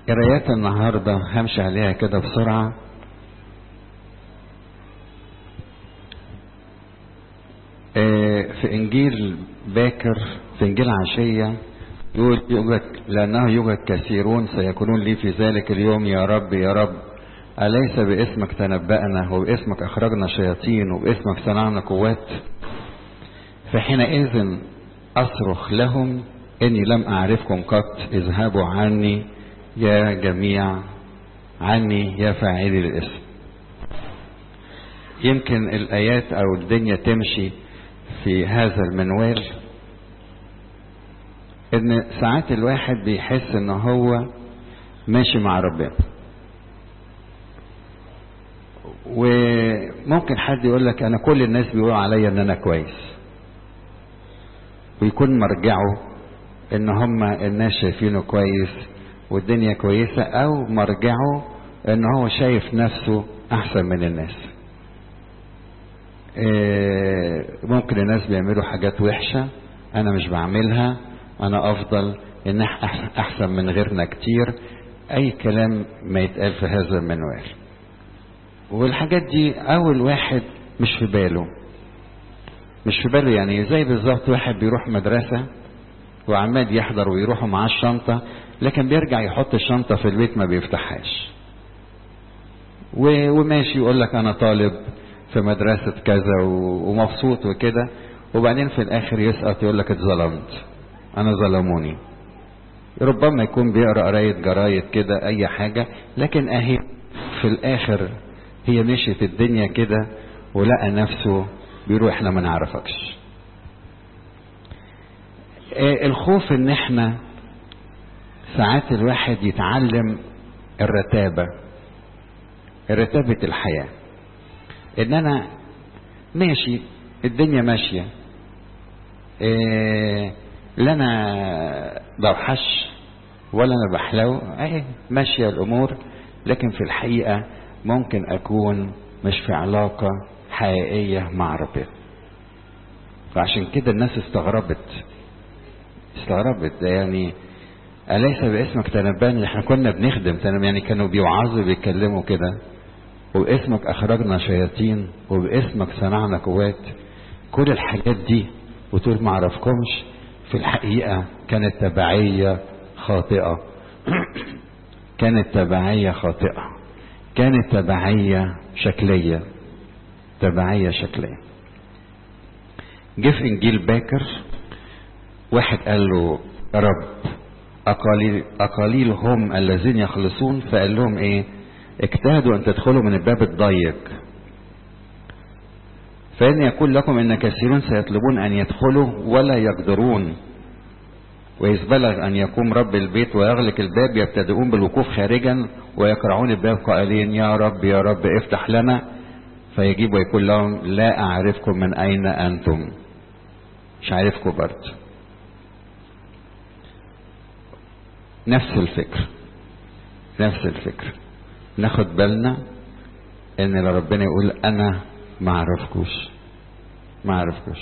قرايات النهاردة همشي عليها كده بسرعة في إنجيل باكر في إنجيل عشية يقول يوجد لأنه يوجد كثيرون سيكونون لي في ذلك اليوم يا رب يا رب أليس باسمك تنبأنا وباسمك أخرجنا شياطين وباسمك صنعنا قوات فحينئذ أصرخ لهم إني لم أعرفكم قط اذهبوا عني يا جميع عني يا فاعلي الاسم يمكن الآيات أو الدنيا تمشي في هذا المنوال ان ساعات الواحد بيحس ان هو ماشي مع ربنا وممكن حد يقول لك انا كل الناس بيقولوا عليا ان انا كويس ويكون مرجعه ان هم الناس شايفينه كويس والدنيا كويسة او مرجعه ان هو شايف نفسه احسن من الناس ممكن الناس بيعملوا حاجات وحشة انا مش بعملها انا افضل ان احسن من غيرنا كتير اي كلام ما يتقال في هذا المنوال والحاجات دي اول واحد مش في باله مش في باله يعني زي بالظبط واحد بيروح مدرسة وعماد يحضر ويروحوا معاه الشنطة لكن بيرجع يحط الشنطة في البيت ما بيفتحهاش وماشي يقول لك انا طالب في مدرسة كذا ومبسوط وكده وبعدين في الاخر يسقط يقول لك اتظلمت انا ظلموني ربما يكون بيقرا قرايه جرايد كده اي حاجه لكن اهي في الاخر هي مشيت الدنيا كده ولقى نفسه بيقولوا احنا ما نعرفكش آه الخوف ان احنا ساعات الواحد يتعلم الرتابه رتابه الحياه ان انا ماشي الدنيا ماشيه آه لا انا بوحش ولا انا بحلو اهي ماشيه الامور لكن في الحقيقه ممكن اكون مش في علاقه حقيقيه مع ربنا فعشان كده الناس استغربت استغربت ده يعني أليس باسمك تنبأني احنا كنا بنخدم تنبأني يعني كانوا بيوعظوا بيتكلموا كده وباسمك أخرجنا شياطين وباسمك صنعنا قوات كل الحاجات دي وتقول ما اعرفكمش في الحقيقة كانت تبعية خاطئة كانت تبعية خاطئة كانت تبعية شكلية تبعية شكلية جه في انجيل باكر واحد قال له يا رب أقاليل, أقاليل هم الذين يخلصون فقال لهم ايه اجتهدوا ان تدخلوا من الباب الضيق فإن يقول لكم إن كثيرون سيطلبون أن يدخلوا ولا يقدرون وإذ بلغ أن يقوم رب البيت ويغلق الباب يبتدئون بالوقوف خارجا ويقرعون الباب قائلين يا رب يا رب افتح لنا فيجيب ويقول لهم لا أعرفكم من أين أنتم مش عارفكم برضه نفس الفكر نفس الفكر ناخد بالنا ان ربنا يقول انا ما اعرفكوش ما اعرفكوش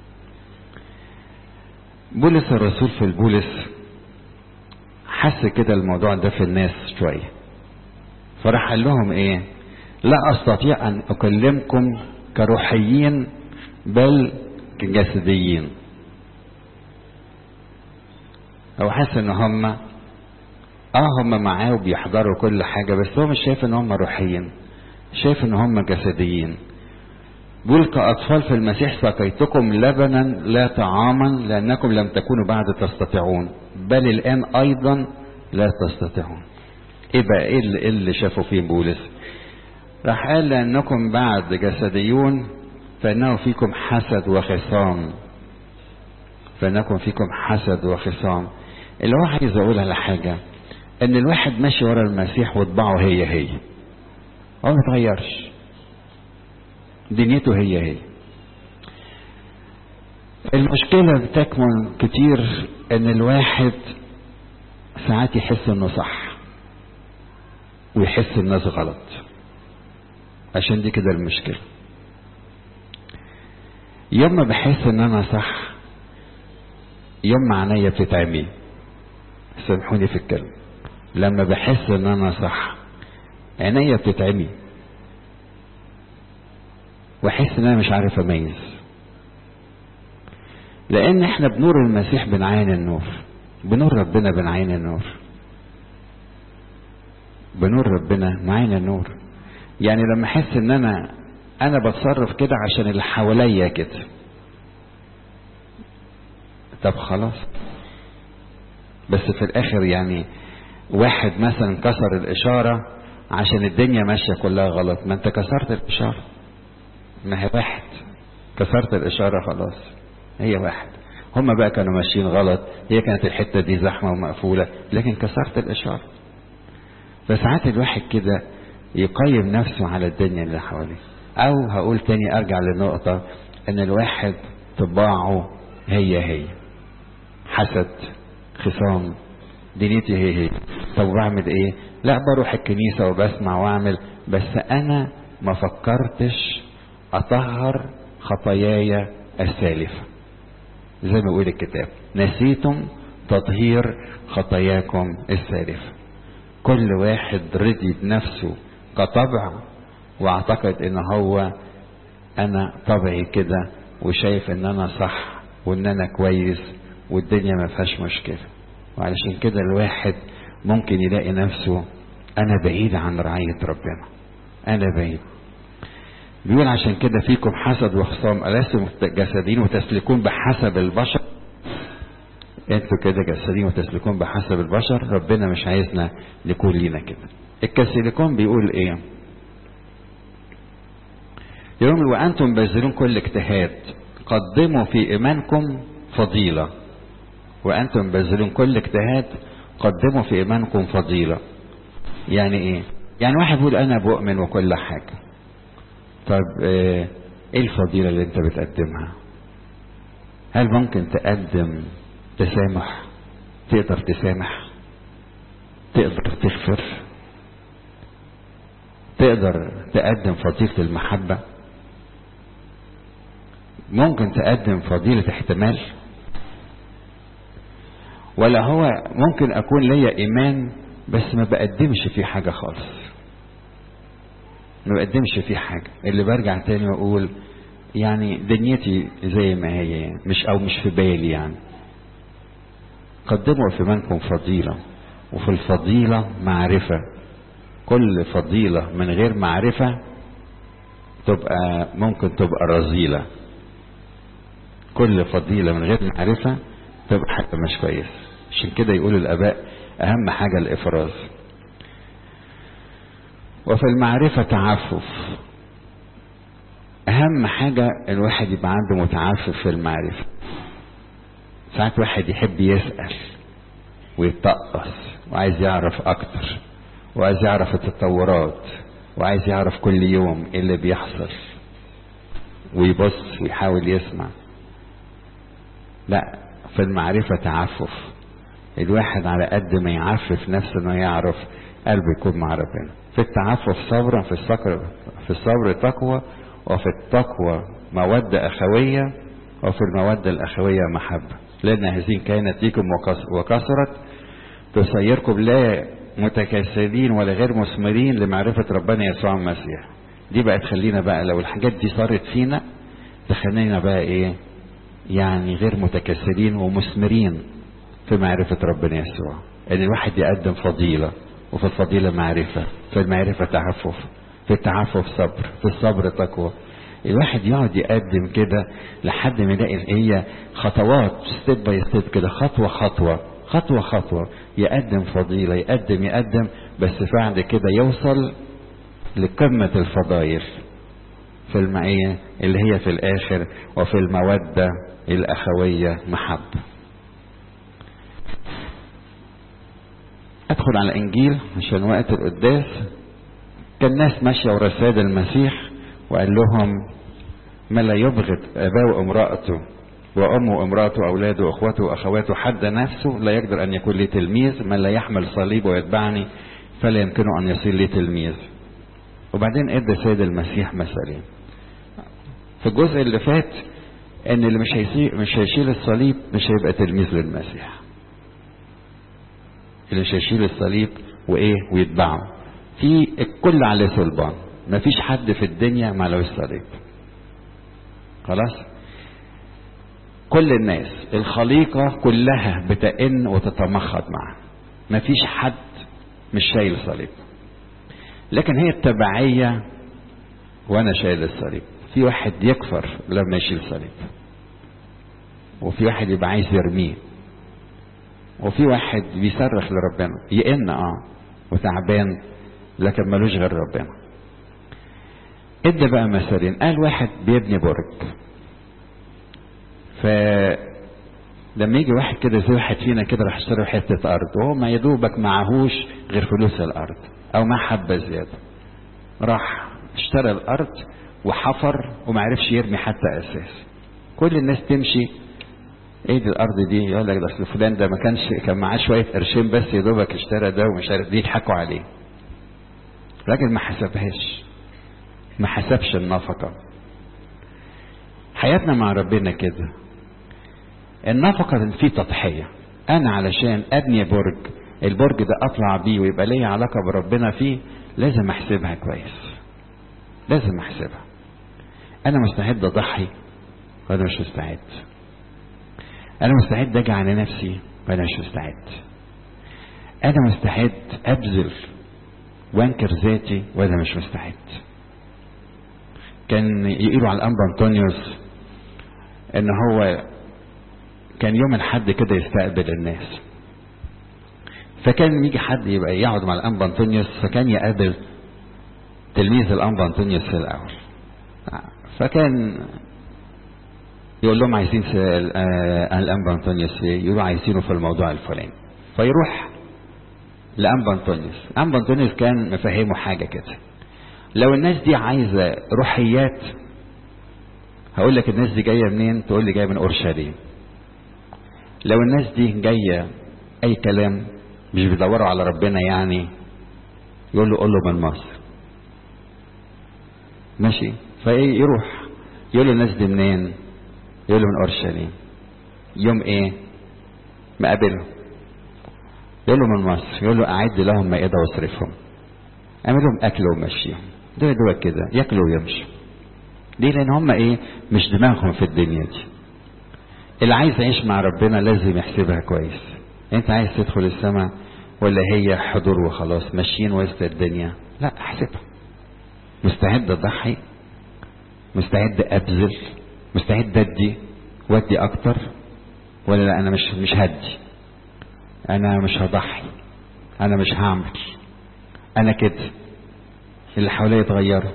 بولس الرسول في البولس حس كده الموضوع ده في الناس شوية فراح قال لهم ايه لا استطيع ان اكلمكم كروحيين بل كجسديين هو حاسس ان هم اه هم معاه وبيحضروا كل حاجة بس هو مش شايف ان هم روحيين شايف ان هم جسديين بيقول كأطفال في المسيح سقيتكم لبنا لا طعاما لأنكم لم تكونوا بعد تستطيعون بل الآن أيضا لا تستطيعون إيه بقى إيه اللي, إيه اللي شافوا فيه بولس راح قال لأنكم بعد جسديون فإنه فيكم حسد وخصام فإنكم فيكم حسد وخصام اللي هو عايز أقول على حاجة إن الواحد ماشي ورا المسيح وطباعه هي هي هو ما اتغيرش دنيته هي هي المشكلة بتكمن كتير ان الواحد ساعات يحس انه صح ويحس الناس غلط عشان دي كده المشكلة يوم ما بحس ان انا صح يوم ما عينيا بتتعمي سامحوني في الكلمة لما بحس ان انا صح عينيا بتتعمي واحس ان انا مش عارف اميز لان احنا بنور المسيح بنعاين النور بنور ربنا بنعاين النور بنور ربنا معاين النور يعني لما احس ان انا انا بتصرف كده عشان اللي حواليا كده طب خلاص بس في الاخر يعني واحد مثلا كسر الاشاره عشان الدنيا ماشيه كلها غلط ما انت كسرت الاشاره ما هي واحد كسرت الاشاره خلاص هي واحد هما بقى كانوا ماشيين غلط هي كانت الحته دي زحمه ومقفوله لكن كسرت الاشاره فساعات الواحد كده يقيم نفسه على الدنيا اللي حواليه او هقول تاني ارجع للنقطه ان الواحد طباعه هي هي حسد خصام دنيتي هي هي طب بعمل ايه لا بروح الكنيسه وبسمع واعمل بس انا ما فكرتش اطهر خطاياي السالفه زي ما يقول الكتاب نسيتم تطهير خطاياكم السالفه كل واحد رضي بنفسه كطبع واعتقد ان هو انا طبعي كده وشايف ان انا صح وان انا كويس والدنيا ما فيهاش مشكله وعلشان كده الواحد ممكن يلاقي نفسه انا بعيد عن رعايه ربنا انا بعيد بيقول عشان كده فيكم حسد وخصام ألستم جسدين وتسلكون بحسب البشر انتوا كده جسدين وتسلكون بحسب البشر ربنا مش عايزنا نكون لينا كده الكسيليكون بيقول ايه يقول وانتم باذلون كل اجتهاد قدموا في ايمانكم فضيله وانتم باذلون كل اجتهاد قدموا في ايمانكم فضيله يعني ايه يعني واحد بيقول انا بؤمن وكل حاجه طب ايه الفضيله اللي انت بتقدمها هل ممكن تقدم تسامح تقدر تسامح تقدر تغفر تقدر تقدم فضيلة المحبة ممكن تقدم فضيلة احتمال ولا هو ممكن اكون ليا ايمان بس ما بقدمش فيه حاجة خالص ما بقدمش فيه حاجة اللي برجع تاني واقول يعني دنيتي زي ما هي مش او مش في بالي يعني قدموا في منكم فضيلة وفي الفضيلة معرفة كل فضيلة من غير معرفة تبقى ممكن تبقى رذيلة كل فضيلة من غير معرفة تبقى حاجة مش كويس عشان كده يقولوا الآباء أهم حاجة الإفراز وفي المعرفة تعفف أهم حاجة الواحد يبقى عنده متعفف في المعرفة ساعات واحد يحب يسأل ويتطقص وعايز يعرف أكتر وعايز يعرف التطورات وعايز يعرف كل يوم ايه اللي بيحصل ويبص ويحاول يسمع لا في المعرفة تعفف الواحد على قد ما يعفف نفسه انه يعرف قلبه يكون مع ربنا في التعفف صبرا في الصبر في الصبر تقوى وفي التقوى مودة أخوية وفي المودة الأخوية محبة لأن هذه كانت ليكم وكثرت تسيركم لا متكاسلين ولا غير مثمرين لمعرفة ربنا يسوع المسيح دي بقى تخلينا بقى لو الحاجات دي صارت فينا تخلينا بقى ايه يعني غير متكاسلين ومثمرين في معرفة ربنا يسوع ان الواحد يقدم فضيلة وفي الفضيلة معرفة في المعرفة تعفف في التعفف صبر في الصبر تقوى الواحد يقعد يقدم كده لحد ما يلاقي هي خطوات ستيب باي ستيب كده خطوة خطوة خطوة خطوة يقدم فضيلة يقدم يقدم بس بعد كده يوصل لقمة الفضائل في المعية اللي هي في الآخر وفي المودة الأخوية محبة أدخل على إنجيل عشان وقت القداس كان ناس ماشية ورا السيد المسيح وقال لهم ما لا يبغض أباه وامرأته وأمه وامرأته وأولاده وأخوته وأخواته حد نفسه لا يقدر أن يكون لي تلميذ من لا يحمل صليب ويتبعني فلا يمكنه أن يصير لي تلميذ وبعدين ادى السيد المسيح مثلين في الجزء اللي فات ان اللي مش هيشيل مش هيشيل الصليب مش هيبقى تلميذ للمسيح اللي مش هيشيل الصليب وايه ويتبعه في الكل عليه سلطان مفيش حد في الدنيا ما لهوش صليب خلاص كل الناس الخليقة كلها بتئن وتتمخض معه مفيش حد مش شايل صليب لكن هي التبعية وانا شايل الصليب في واحد يكفر لما يشيل صليب وفي واحد يبقى عايز يرميه وفي واحد بيصرخ لربنا يئن اه وتعبان لكن ملوش غير ربنا ادى بقى مثالين قال واحد بيبني برج ف لما يجي واحد كده زي واحد فينا كده راح اشتري حته ارض وهو ما يدوبك معهوش غير فلوس الارض او ما حبه زياده راح اشترى الارض وحفر وما عرفش يرمي حتى اساس كل الناس تمشي ايه دي الارض دي يقول لك ده اصل فلان ده ما كانش كان معاه شويه قرشين بس يا دوبك اشترى ده ومش عارف دي يضحكوا عليه راجل ما حسبهاش ما حسبش النفقه حياتنا مع ربنا كده النفقه فيه تضحيه انا علشان ابني برج البرج ده اطلع بيه ويبقى ليا علاقه بربنا فيه لازم احسبها كويس لازم احسبها انا مستعد اضحي وانا مش مستعد انا مستعد اجي على نفسي وانا مش مستعد انا مستعد ابذل وانكر ذاتي وانا مش مستعد كان يقولوا على الانبا انطونيوس ان هو كان يوم الحد كده يستقبل الناس فكان يجي حد يبقى يقعد مع الانبا انطونيوس فكان يقابل تلميذ الانبا انطونيوس في الاول فكان يقول لهم عايزين الانبا انطونيوس يقولوا عايزينه في الموضوع الفلاني فيروح لانبا انطونيوس انبا انطونيوس كان مفهمه حاجه كده لو الناس دي عايزه روحيات هقول لك الناس دي جايه منين تقول لي جايه من اورشليم لو الناس دي جايه اي كلام مش بيدوروا على ربنا يعني يقول له قول له من مصر ماشي فايه يروح يقول له الناس دي منين يقول له من اورشليم يوم ايه مقابله يقول له من مصر يقول له اعد لهم مائده واصرفهم اعمل لهم اكل ومشيهم ده دول كده ياكلوا ويمشوا ليه لان هم ايه مش دماغهم في الدنيا دي اللي عايز يعيش مع ربنا لازم يحسبها كويس انت عايز تدخل السماء ولا هي حضور وخلاص ماشيين وسط الدنيا لا احسبها مستعد اضحي مستعد ابذل مستعد ادي وادي اكتر ولا لا انا مش مش هدي انا مش هضحي انا مش هعمل انا كده اللي حواليا يتغيروا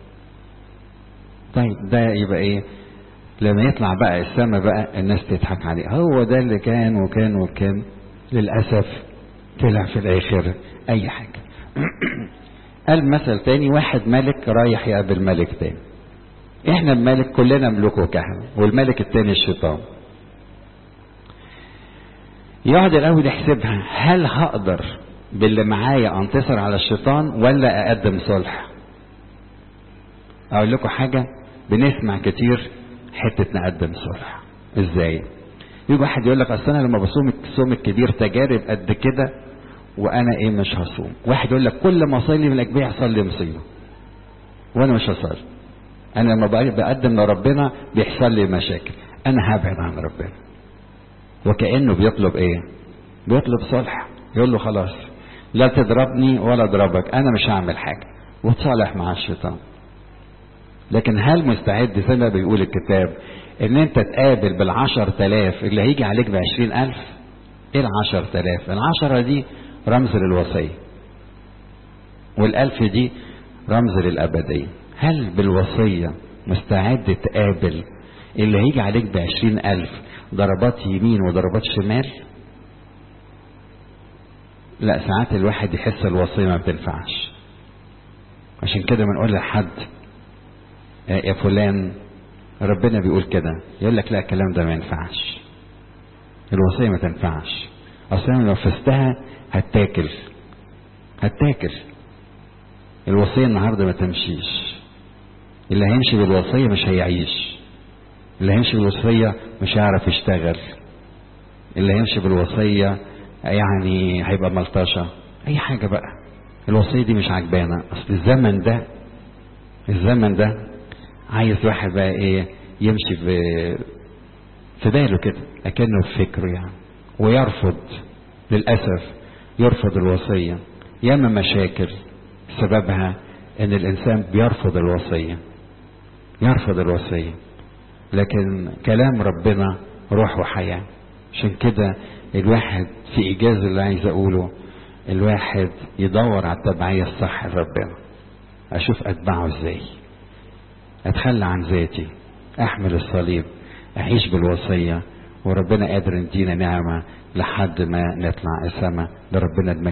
طيب ده يبقى ايه لما يطلع بقى السما بقى الناس تضحك عليه هو ده اللي كان وكان وكان للاسف طلع في الاخر اي حاجه قال مثل تاني واحد ملك رايح يقابل ملك تاني احنا الملك كلنا ملوك وكهنة والملك التاني الشيطان يقعد الاول يحسبها هل هقدر باللي معايا انتصر على الشيطان ولا اقدم صلح اقول لكم حاجه بنسمع كتير حته نقدم صلح ازاي يجي واحد يقول لك اصل انا لما بصوم الصوم الكبير تجارب قد كده وانا ايه مش هصوم واحد يقول لك كل ما اصلي من الاجبيه يحصل لي مصيبه وانا مش هصلي انا لما بقدم لربنا بيحصل لي مشاكل انا هبعد عن ربنا وكانه بيطلب ايه بيطلب صلح يقول له خلاص لا تضربني ولا اضربك انا مش هعمل حاجه وتصالح مع الشيطان لكن هل مستعد زي ما بيقول الكتاب ان انت تقابل بالعشر تلاف اللي هيجي عليك بعشرين الف ايه العشر تلاف العشرة دي رمز للوصية والالف دي رمز للابدية هل بالوصية مستعد تقابل اللي هيجي عليك بعشرين الف ضربات يمين وضربات شمال لا ساعات الواحد يحس الوصية ما بتنفعش عشان كده بنقول لحد يا فلان ربنا بيقول كده يقول لك لا الكلام ده ما ينفعش الوصية ما تنفعش اصلا لو نفذتها هتاكل هتاكل الوصية النهاردة ما تمشيش اللي هيمشي بالوصية مش هيعيش اللي هيمشي بالوصية مش هيعرف يشتغل اللي هيمشي بالوصية يعني هيبقى ملطشه اي حاجه بقى الوصيه دي مش عجبانا اصل الزمن ده الزمن ده عايز واحد بقى ايه يمشي في في باله كده اكنه في فكره يعني ويرفض للاسف يرفض الوصيه ياما مشاكل سببها ان الانسان بيرفض الوصيه يرفض الوصيه لكن كلام ربنا روح وحياه عشان كده الواحد في ايجاز اللي عايز اقوله الواحد يدور على التبعيه الصح لربنا اشوف اتبعه ازاي اتخلى عن ذاتي احمل الصليب اعيش بالوصيه وربنا قادر يدينا نعمه لحد ما نطلع السما لربنا المجد